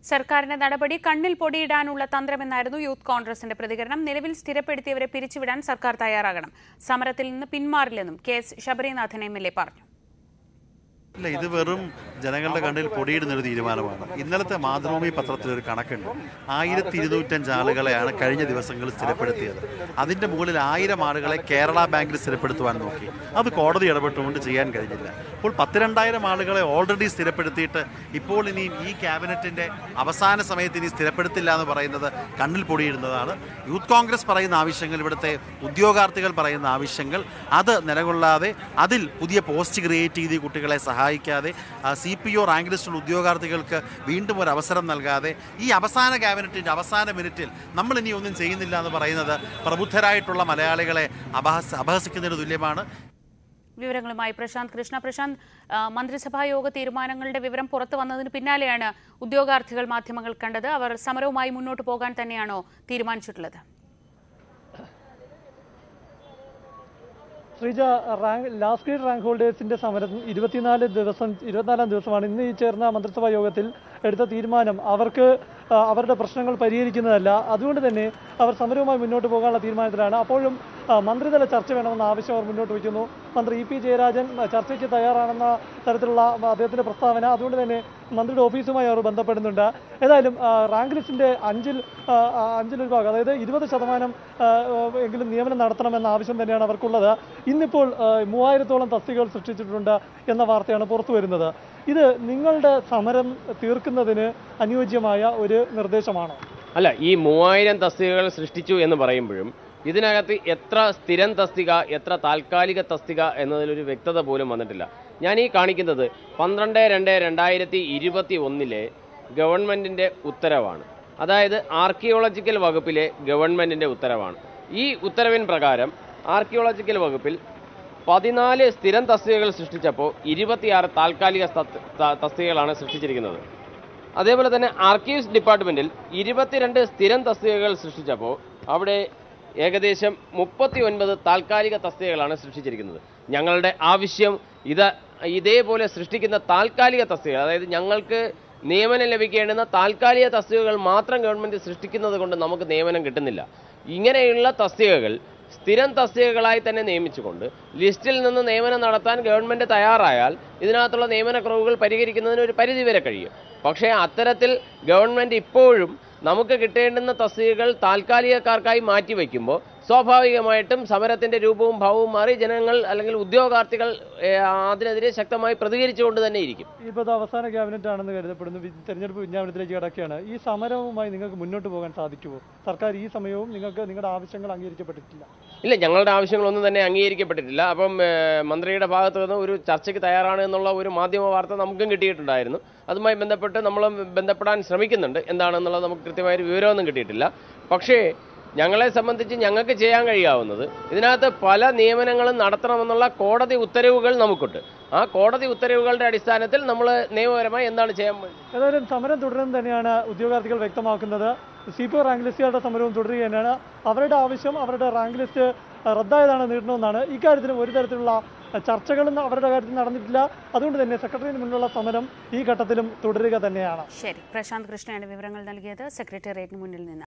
സർക്കാരിന്റെ നടപടി കണ്ണിൽ പൊടിയിടാനുള്ള തന്ത്രമെന്നായിരുന്നു യൂത്ത് കോൺഗ്രസിന്റെ പ്രതികരണം നിലവിൽ സ്ഥിരപ്പെടുത്തിയവരെ പിരിച്ചുവിടാൻ സർക്കാർ തയ്യാറാകണം സമരത്തിൽ നിന്ന് പിന്മാറില്ലെന്നും K S Sabarinathan M L A പറഞ്ഞു ഇല്ല ഇത് വെറും ജനങ്ങളുടെ കണ്ണിൽ പൊടിയിടുന്ന ഒരു തീരുമാനമാണ് ഇന്നലത്തെ മാതൃഭൂമി പത്രത്തിൽ ഒരു കണക്കുണ്ട് ആയിരത്തി ഇരുന്നൂറ്റഞ്ച് ആളുകളെയാണ് കഴിഞ്ഞ ദിവസങ്ങളിൽ സ്ഥിരപ്പെടുത്തിയത് അതിന്റെ മുകളിൽ ആയിരം ആളുകളെ കേരള ബാങ്കിൽ സ്ഥിരപ്പെടുത്തുവാൻ നോക്കി അത് കോടതി ഇടപെട്ടുകൊണ്ട് ചെയ്യാൻ കഴിഞ്ഞില്ല ഇപ്പോൾ പത്തിരണ്ടായിരം ആളുകളെ ഓൾറെഡി സ്ഥിരപ്പെടുത്തിയിട്ട് ഇപ്പോൾ ഇനി ഈ ക്യാബിനറ്റിന്റെ അവസാന സമയത്ത് ഇനി സ്ഥിരപ്പെടുത്തില്ല എന്ന് പറയുന്നത് കണ്ണിൽ പൊടിയിടുന്നതാണ് യൂത്ത് കോൺഗ്രസ് പറയുന്ന ആവശ്യങ്ങൾ ഇവിടുത്തെ ഉദ്യോഗാർത്ഥികൾ പറയുന്ന ആവശ്യങ്ങൾ അത് നിലകൊള്ളാതെ അതിൽ പുതിയ പോസ്റ്റ് ക്രിയേറ്റ് ചെയ്ത് ഈ കുട്ടികളെ സഹായിക്കാതെ സി പി ഒ റാങ്ക് ലിസ്റ്റുള്ള ഉദ്യോഗാർത്ഥികൾക്ക് വീണ്ടും ഒരു അവസരം നൽകാതെ ഈ അവസാന ക്യാബിനറ്റിൻ്റെ അവസാന മിനിറ്റിൽ നമ്മൾ ഇനി ഒന്നും ചെയ്യുന്നില്ല എന്ന് പറയുന്നത് പ്രബുദ്ധരായിട്ടുള്ള മലയാളികളെ അപഹസ അപഹസിക്കുന്നതിന് തുല്യമാണ് വിവരങ്ങളുമായി പ്രശാന്ത് കൃഷ്ണ പ്രശാന്ത് ആ, മന്ത്രിസഭാ യോഗ തീരുമാനങ്ങളുടെ വിവരം പുറത്തു വന്നതിന് പിന്നാലെയാണ് ഉദ്യോഗാർത്ഥികൾ മാധ്യമങ്ങൾ കണ്ടത് അവർ സമരവുമായി മുന്നോട്ട് പോകാൻ തന്നെയാണോ തീരുമാനിച്ചിട്ടുള്ളത് Sreeja rank last grade rank ഹോൾഡേഴ്സിന്റെ സമരം ഇരുപത്തിനാല് ദിവസം ഇരുപത്തിനാലാം ദിവസമാണ് ഇന്ന് ഈ ചേർന്ന മന്ത്രിസഭാ യോഗത്തിൽ എടുത്ത തീരുമാനം അവർക്ക് ആ, അവരുടെ പ്രശ്നങ്ങൾ പരിഹരിക്കുന്നതല്ല അതുകൊണ്ട് തന്നെ അവർ സമരവുമായി മുന്നോട്ട് പോകാനുള്ള തീരുമാനത്തിലാണ് അപ്പോഴും ആ, മന്ത്രിതല ചർച്ച വേണമെന്ന ആവശ്യം അവർ മുന്നോട്ട് വയ്ക്കുന്നു മന്ത്രി ഇ പി ജയരാജൻ ആ, ചർച്ചയ്ക്ക് തയ്യാറാണെന്ന തരത്തിലുള്ള അദ്ദേഹത്തിന്റെ പ്രസ്താവന അതുകൊണ്ട് തന്നെ മന്ത്രിയുടെ ഓഫീസുമായി അവർ ബന്ധപ്പെടുന്നുണ്ട് ഏതായാലും ആ, റാങ്ക് ലിസ്റ്റിന്റെ അഞ്ചിൽ ആ, ആ, അഞ്ചിലൊരു ഭാഗം അതായത് ഇരുപത് ശതമാനം ആ, എങ്കിലും നിയമനം നടത്തണമെന്ന ആവശ്യം തന്നെയാണ് അവർക്കുള്ളത് ഇന്നിപ്പോൾ ആ, മൂവായിരത്തോളം തസ്തികകൾ സൃഷ്ടിച്ചിട്ടുണ്ട് എന്ന വാർത്തയാണ് പുറത്തു വരുന്നത് ഇത് നിങ്ങളുടെ സമരം തീർക്കുന്നതിന് അനുയോജ്യമായ ഒരു നിർദ്ദേശമാണോ അല്ല ഈ മൂവായിരം തസ്തികകൾ സൃഷ്ടിച്ചു എന്ന് പറയുമ്പോഴും ഇതിനകത്ത് എത്ര സ്ഥിരം തസ്തിക എത്ര താൽക്കാലിക തസ്തിക എന്നതിലൊരു വ്യക്തത പോലും വന്നിട്ടില്ല ഞാൻ ഈ കാണിക്കുന്നത് പന്ത്രണ്ട് രണ്ട് രണ്ടായിരത്തി ഇരുപത്തി ഒന്നിലെ ഗവൺമെന്റിന്റെ ഉത്തരവാണ് അതായത് ആർക്കിയോളജിക്കൽ വകുപ്പിലെ ഗവൺമെന്റിന്റെ ഉത്തരവാണ് ഈ ഉത്തരവിൻ പ്രകാരം ആർക്കിയോളജിക്കൽ വകുപ്പിൽ പതിനാല് സ്ഥിരം തസ്തികകൾ സൃഷ്ടിച്ചപ്പോൾ ഇരുപത്തിയാറ് താൽക്കാലിക തസ്ത- ത- തസ്തികകളാണ് സൃഷ്ടിച്ചിരിക്കുന്നത് അതേപോലെ തന്നെ ആർക്കീവ്സ് ഡിപ്പാർട്ട്മെന്റിൽ ഇരുപത്തിരണ്ട് സ്ഥിരം തസ്തികകൾ സൃഷ്ടിച്ചപ്പോൾ അവിടെ ഏകദേശം മുപ്പത്തി ഒൻപത് താൽക്കാലിക തസ്തികകളാണ് സൃഷ്ടിച്ചിരിക്കുന്നത് ഞങ്ങളുടെ ആവശ്യം ഇത് ഇതേപോലെ സൃഷ്ടിക്കുന്ന താൽക്കാലിക തസ്തികകൾ അതായത് ഞങ്ങൾക്ക് നിയമനം ലഭിക്കേണ്ടുന്ന താൽക്കാലിക തസ്തികകൾ മാത്രം ഗവൺമെന്റ് സൃഷ്ടിക്കുന്നത് കൊണ്ട് നമുക്ക് നിയമനം കിട്ടുന്നില്ല ഇങ്ങനെയുള്ള തസ്തികകൾ സ്ഥിരം തസ്തികകളായി തന്നെ നിയമിച്ചുകൊണ്ട് ലിസ്റ്റിൽ നിന്ന് നിയമനം നടത്താൻ ഗവൺമെന്റ് തയ്യാറായാൽ ഇതിനകത്തുള്ള നിയമന കുറവുകൾ പരിഹരിക്കുന്നതിന് ഒരു പരിധിവരെ കഴിയും പക്ഷേ അത്തരത്തിൽ ഗവൺമെന്റ് ഇപ്പോഴും നമുക്ക് കിട്ടേണ്ടുന്ന തസ്തികകൾ താൽക്കാലികക്കാർക്കായി മാറ്റിവെക്കുമ്പോൾ സ്വാഭാവികമായിട്ടും സമരത്തിന്റെ രൂപവും ഭാവവും മാറി ജനങ്ങൾ അല്ലെങ്കിൽ ഉദ്യോഗാർത്ഥികൾ ഏഹ്, അതിനെതിരെ ശക്തമായി പ്രതികരിച്ചുകൊണ്ട് തന്നെ ഇരിക്കും ഇപ്പോൾ ഇത് അവസാന ക്യാബിനറ്റ് ആണെന്ന് കരുതപ്പെടുന്നു വി- തെരഞ്ഞെടുപ്പ് വിജ്ഞാപനത്തിലേക്ക് കിടക്കുകയാണ് ഈ സമരവുമായി നിങ്ങൾക്ക് മുന്നോട്ട് പോകാൻ സാധിക്കുമോ സർക്കാർ ഈ സമയവും നിങ്ങൾക്ക് നിങ്ങളുടെ ആവശ്യങ്ങൾ അംഗീകരിക്കപ്പെട്ടിട്ടില്ല ഇല്ല ഞങ്ങളുടെ ആവശ്യങ്ങളൊന്നും തന്നെ അംഗീകരിക്കപ്പെട്ടിട്ടില്ല അപ്പം ഏഹ്, മന്ത്രിയുടെ ഭാഗത്ത് നിന്ന് ഒരു ചർച്ചയ്ക്ക് തയ്യാറാണ് എന്നുള്ള ഒരു മാധ്യമ വാർത്ത നമുക്കും കിട്ടിയിട്ടുണ്ടായിരുന്നു അതുമായി ബന്ധപ്പെട്ട് നമ്മൾ ബന്ധപ്പെടാൻ ശ്രമിക്കുന്നുണ്ട് എന്താണെന്നുള്ളത് നമുക്ക് കൃത്യമായൊരു വിവരമൊന്നും കിട്ടിയിട്ടില്ല പക്ഷേ ഞങ്ങളെ സംബന്ധിച്ച് ഞങ്ങൾക്ക് ചെയ്യാൻ കഴിയാവുന്നത് ഇതിനകത്ത് പല നിയമനങ്ങളും നടത്തണമെന്നുള്ള കോടതി ഉത്തരവുകൾ നമുക്കുണ്ട് ആ കോടതി ഉത്തരവുകളുടെ അടിസ്ഥാനത്തിൽ നമ്മൾ നിയമപരമായി എന്താണ് ചെയ്യാൻ ഏതായാലും സമരം തുടരുന്നത് തന്നെയാണ് ഉദ്യോഗാർത്ഥികൾ വ്യക്തമാക്കുന്നത് സി പി ഒ റാങ്ക് ലിസ്റ്റുകാരുടെ സമരവും തുടരുക തന്നെയാണ് അവരുടെ ആവശ്യം അവരുടെ റാങ്ക് ലിസ്റ്റ് റദ്ദായതാണ് നീട്ടണമെന്നാണ് ഇക്കാര്യത്തിലും ഒരു തരത്തിലുള്ള ചർച്ചകളും അവരുടെ കാര്യത്തിൽ നടന്നിട്ടില്ല അതുകൊണ്ട് തന്നെ സെക്രട്ടറിന് മുന്നിലുള്ള സമരം ഈ ഘട്ടത്തിലും തുടരുക തന്നെയാണ് ശരി പ്രശാന്ത് കൃഷ്ണയാണ് വിവരങ്ങൾ നൽകിയത് സെക്രട്ടേറിയറ്റിന് മുന്നിൽ നിന്ന്